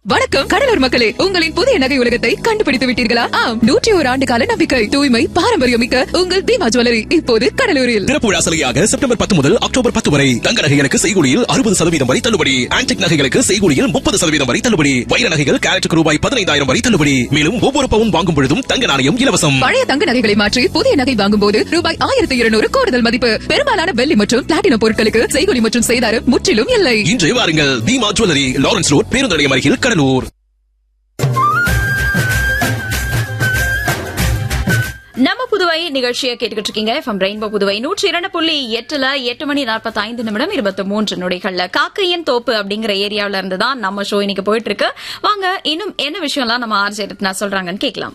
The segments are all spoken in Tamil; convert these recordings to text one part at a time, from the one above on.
வணக்கம் கடலூர் மக்களே உங்களின் புதிய நகை உலகத்தை கண்டுபிடித்து விட்டீர்களா ஆம் நூற்றி ஒரு ஆண்டு கால நம்பிக்கை தூய்மை பாரம்பரியம் மிக்க உங்கள் தீமா ஜுவல்லரி இப்போது கடலூரில் திறப்புழா சலுகையாக செப்டம்பர் பத்து முதல் அக்டோபர் பத்து வரை தங்க நகைகளுக்கு செய்கூலியில் அறுபது சதவீதம் வரை தள்ளுபடி ஆன்டிக் நகைகளுக்கு செய்கூலியில் முப்பது சதவீதம் வரை தள்ளுபடி வைர நகைகள் கேரட்டுக்கு ரூபாய் பதினைந்தாயிரம் வரை தள்ளுபடி மேலும் ஒவ்வொரு பவுன் வாங்கும் பொழுதும் தங்க நாணயம் இலவசம் பழைய தங்க நகைகளை மாற்றி புதிய நகை வாங்கும் போது ரூபாய் ஆயிரத்தி இருநூறு கூடுதல் மதிப்பு பெரும்பாலான வெள்ளி மற்றும் பிளாட்டினம் பொருட்களுக்கு செய்கூலி மற்றும் செய்தாரம் முற்றிலும் இல்லை இன்றே வாருங்கள் தீமா ஜுவல்லரி லாரன்ஸ் ரோட் பேருந்து நிலையம் அருகில் கடலூர் நம்ம புதுவை நிகழ்ச்சியை கேட்டுக்கிட்டு இருக்கீங்க எஃப்எம் ரெயின்போ புதுவை நூற்றி இரண்டு புள்ளி எட்டுல எட்டு மணி நாற்பத்தி ஐந்து நிமிடம் இருபத்தி மூன்று நொடிகள்ல காக்கையன் தோப்பு அப்படிங்கிற ஏரியாவில இருந்து தான் நம்ம ஷோ இன்னைக்கு போயிட்டு இருக்கு வாங்க இன்னும் என்ன விஷயம்லாம் நம்ம ஆர்ஜே ரத்னா சொல்றாங்கன்னு கேட்கலாம்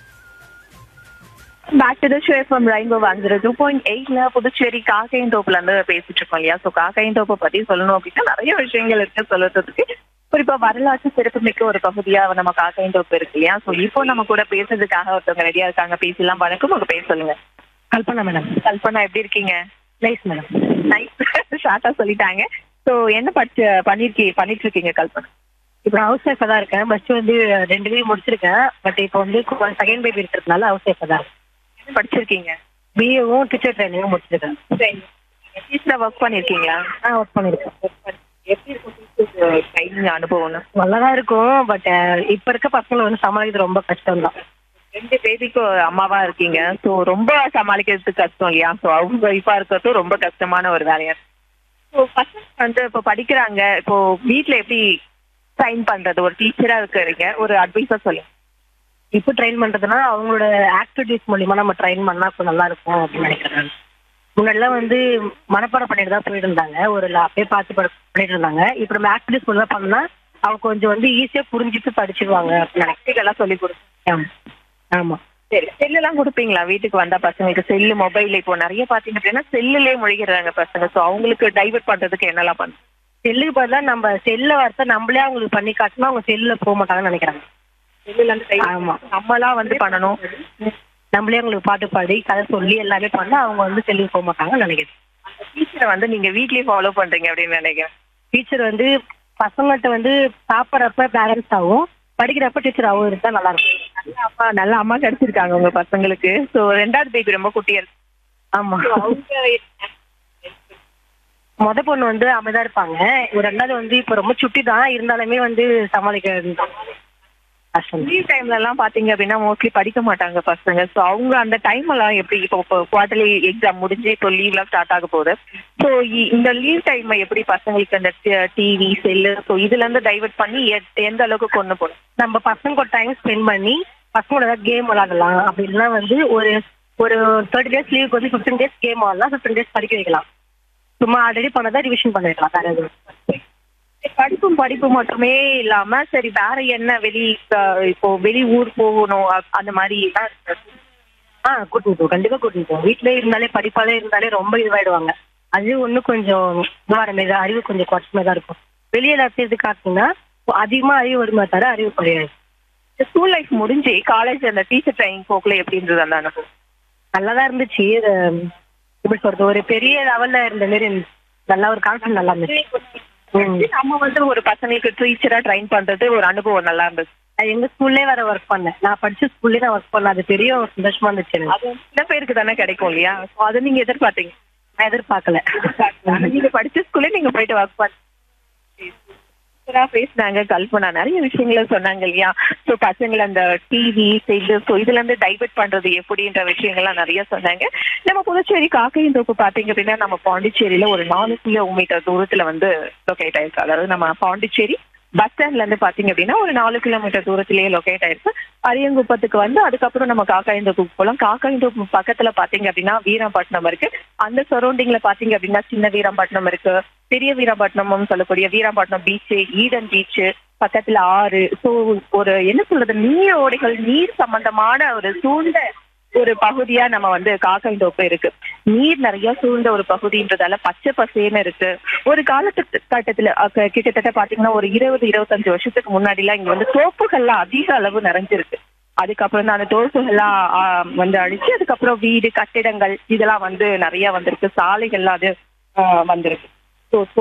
back to the show from rainbow one zero two point எயிட்ல புதுச்சேரி காக்கையின் தோப்புல இருந்து பேசிட்டு இருக்கோம் இல்லையா ஸோ காக்கையின் தோப்பை பத்தி சொல்லணும் அப்படின்னா நிறைய விஷயங்கள் இருக்கு சொல்றதுக்கு குறிப்பா வரலாற்று சிறப்புமிக்க ஒரு பகுதியா நம்ம காக்கையின் தோப்பு இருக்கு இல்லையா ஸோ இப்போ நம்ம கூட பேசுறதுக்காக ஒருத்தவங்க ரெடியா இருக்காங்க பேசலாம் வணக்கம் உங்க பேர் சொல்லுங்க கல்பனா மேடம் கல்பனா எப்படி இருக்கீங்க நைஸ் மேடம் நைஸ் ஷார்ட்டா சொல்லிட்டாங்க ஸோ என்ன படிச்சு பண்ணிருக்கீ பண்ணிட்டு இருக்கீங்க கல்பனா இப்போ நான் ஹவுஸ் ஒய்ஃபாக தான் இருக்கேன் ஃபர்ஸ்ட் வந்து ரெண்டு பேரும் முடிச்சிருக்கேன் பட் இப்போ வந்து செகண்ட் பேபி இருக்கிறதுனால ஹவுஸ் ஒய்ஃபாக தான் இருக்கேன் என்ன படிச்சிருக்கீங்க பிஏவும் டீச்சர் ட்ரைனிங்கும் முடிச்சிருக்கேன் டீச்சரா ஒர்க் பண்ணிருக்கீங்களா நான் ஒர்க் பண்ணியிருக்கேன் எப்படி இருக்கும் ட்ரைனிங் அனுபவம்னு நல்லா தான் இருக்கும் பட் இப்போ இருக்க பசங்களை வந்து சமாளிக்கிறது ரொம்ப கஷ்டம் தான் ரெண்டு பேபிக்கு அம்மாவா இருக்கீங்க சோ ரொம்ப சமாளிக்கிறதுக்கு கஷ்டம் இல்லையா சோ அவங்க ஒய்ஃபா இருக்கிறதும் ரொம்ப கஷ்டமான ஒரு வேலையா ஸோ பசங்க வந்து இப்போ படிக்கிறாங்க இப்போ வீட்ல எப்படி ட்ரைன் பண்றது ஒரு டீச்சரா இருக்கிறீங்க ஒரு அட்வைஸா சொல்லுங்க இப்போ ட்ரெயின் பண்ணுறதுனா அவங்களோட ஆக்டிவிட்டிஸ் மூலியமா நம்ம ட்ரெயின் பண்ணா கொஞ்சம் நல்லா இருக்கும் அப்படின்னு நினைக்கிறேன் முன்னாடிலாம் வந்து மனப்பாடம் பண்ணிட்டு தான் போயிட்டு இருந்தாங்க ஒரு la- அப்படியே பார்த்து படி- பண்ணிட்டு இருந்தாங்க இப்போ நம்ம ஆக்டிவிட்டிஸ் மூலியமா பண்ணா அவங்க கொஞ்சம் வந்து ஈஸியா புரிஞ்சுட்டு படிச்சிருவாங்க அப்படின்னு நினைக்கிறேன் எல்லாம் சொல்லி கொடுங்க ஆமா. ஆமா சரி செல்லு எல்லாம் கொடுப்பீங்களா வீட்டுக்கு வந்தா பசங்களுக்கு செல்லு மொபைல் இப்போ நிறைய பாத்தீங்க அப்படின்னா செல்லுலயே முழுகிறாங்க பசங்க சோ அவங்களுக்கு டைவர்ட் பண்றதுக்கு என்னெல்லாம் பண்ணுங்க செல்லுக்கு பதிலா நம்ம செல்ல வார்த்தை நம்மளே அவங்களுக்கு பண்ணி காட்டினா அவங்க செல்லுல போக மாட்டாங்கன்னு நினைக்கிறாங்க செல்லுல இருந்து ஆமா. நம்மலாம் வந்து பண்ணணும் நம்மளே அவங்களுக்கு பாட்டு பாடி கதை சொல்லி எல்லாமே பண்ணா அவங்க வந்து செல்லுக்கு போக மாட்டாங்கன்னு நினைக்கிறேன் டீச்சரை வந்து நீங்க வீட்லயே ஃபாலோ பண்றீங்க அப்படின்னு நினைக்கிறேன் டீச்சர் வந்து பசங்கள்ட்ட வந்து சாப்பிட்றப்ப பேரண்ட்ஸ் ஆகும் படிக்கிறப்ப டீச்சர் ஆகும் இருந்தா நல்லா இருக்கும் நல்ல அம்மா நல்ல அம்மா கிடைச்சிருக்காங்க உங்க பசங்களுக்கு சோ ரெண்டாவது பேபி ரொம்ப குட்டியா இருக்கு ஆமா அவங்க முத பொண்ணு வந்து அமைதியா இருப்பாங்க ஒரு ரெண்டாவது வந்து இப்ப ரொம்ப சுட்டி தான் இருந்தாலுமே வந்து சமாளிக்கிறது கஷ்டம் லீவ் டைம்ல எல்லாம் பாத்தீங்க அப்படின்னா மோஸ்ட்லி படிக்க மாட்டாங்க பசங்க சோ அவங்க அந்த டைம் எல்லாம் எப்படி இப்போ குவார்டர்லி எக்ஸாம் முடிஞ்சு இப்போ லீவ் எல்லாம் ஸ்டார்ட் ஆக போகுது சோ இந்த லீவ் டைம் எப்படி பசங்களுக்கு அந்த டிவி செல்லு சோ இதுல இருந்து டைவர்ட் பண்ணி எ- எந்த அளவுக்கு கொண்டு போகணும் நம்ம பசங்க கூட டைம் ஸ்பெண்ட் பண்ணி பசங்களோட ஏதாவது கேம் விளாடலாம் அப்படின்னா வந்து ஒரு ஒரு தேர்ட்டி டேஸ் லீவுக்கு வந்து ஃபிஃப்டீன் டேஸ் கேம் விளாடலாம் ஃபிஃப்டீன் டேஸ் படிக்க வைக்கலாம் சும்மா ஆல்ரெடி பண்ணதை ரிவிஷன் பண்ண வைக்கலாம் வேற எதுவும் படிப்பும் படிப்பு மட்டுமே இல்லாம சரி வேற என்ன வெளி அஹ், இப்போ வெளி ஊர் போகணும் அ- அந்த மாதிரி எல்லாம் இருக்கு. ஆ கூட்டிட்டு போ கண்டிப்பா கூட்டிட்டு போ வீட்லயே இருந்தாலே படிப்பாலே இருந்தாலே ரொம்ப இதுவாயிடுவாங்க அது ஒன்றும் கொஞ்சம் இதுவார மாரி தான் அறிவு கொஞ்சம் குறைச்சுமே தான் இருக்கும் வெளியே எல்லாத்தையும் காட்டினா அதிகமா அறிவு வருமே தவிர அறிவு குறையாது ஸ்கூல் லைஃப் முடிஞ்சு காலேஜ் அந்த டீச்சர் ட்ரைனிங் போக்குல எப்படி இருந்தது அந்த அனுபவம் நல்லாதான் இருந்துச்சு இது, எப்படி சொல்றது ஒரு பெரிய லெவல்ல இருந்த மாரி இருந்துச்சு. நல்லா ஒரு கான்ஃபிடன்ட் நல்லா இருந்துச்சு ம். நம்ம வந்து ஒரு பசங்களுக்கு டீச்சரா ட்ரைன் பண்றது ஒரு அனுபவம் நல்லா இருந்துச்சு நான் எங்க ஸ்கூல்லே வேற ஒர்க் பண்ணேன் நான் படிச்ச ஸ்கூல்லே நான் ஒர்க் பண்ணேன் அது பெரிய ஒரு சந்தோஷமா இருந்துச்சு எனக்கு அது சில பேருக்கு தானே கிடைக்கும் இல்லையா So அது நீங்க எதிர்பார்த்தீங்க நான் எதிர்பார்க்கல ஆனா நீங்க படிச்ச ஸ்கூல்ல நீங்க போயிட்டு ஒர்க் பண்ண பேசினாங்க கல்பனா நிறைய விஷயங்கள சொன்னாங்க இல்லையா சோ பசங்களை அந்த டிவி செல்லு ஸோ இதுல இருந்து டைவர்ட் பண்றது எப்படின்ற விஷயங்கள்லாம் நிறைய சொன்னாங்க நம்ம புதுச்சேரி காக்கையின் தோப்பு பாத்தீங்க அப்படின்னா நம்ம பாண்டிச்சேரியில ஒரு நாலு கிலோமீட்டர் தூரத்துல வந்து லொகேட் ஆயிருக்கு அதாவது நம்ம பாண்டிச்சேரி பஸ் ஸ்டாண்ட்ல இருந்து பாத்தீங்க அப்படின்னா ஒரு நாலு கிலோமீட்டர் தூரத்திலேயே லொகேட் ஆயிருக்கு அரியங்குப்பத்துக்கு வந்து அதுக்கப்புறம் நம்ம காக்காயந்தோப்புக்கு போகலாம் காக்காயந்தோப்பு பக்கத்துல பாத்தீங்க அப்படின்னா வீராம்பட்டினம் இருக்கு அந்த சரௌண்டிங்ல பாத்தீங்க அப்படின்னா சின்ன வீராம்பட்டினம் இருக்கு பெரிய வீராம்பட்டினம்னு சொல்லக்கூடிய வீராம்பட்டினம் பீச் ஈடன் பீச் பக்கத்துல ஆறு ஸோ ஒரு என்ன சொல்றது நீர் ஓடைகள் நீர் சம்பந்தமான ஒரு சூழ்ந்த ஒரு பகுதியா நம்ம வந்து காக்காய்ந்தோப்பு இருக்கு நீர் நிறைய சூழ்ந்த ஒரு பகுதின்றதால பச்சை பசேன்னு இருக்கு ஒரு காலத்து கட்டத்துல அஹ், கிட்டத்தட்ட பாத்தீங்கன்னா ஒரு இருபது இருபத்தஞ்சு வருஷத்துக்கு முன்னாடி எல்லாம் இங்க வந்து தோப்புகள்லாம் அதிக அளவு நிறைஞ்சிருக்கு அதுக்கப்புறம் தான் அந்த தோப்புகள்லாம் ஆஹ், வந்து அழிச்சு அதுக்கப்புறம் வீடு கட்டிடங்கள் இதெல்லாம் வந்து நிறைய வந்திருக்கு சாலைகள்லாம் அது ஆஹ், வந்திருக்கு ஸோ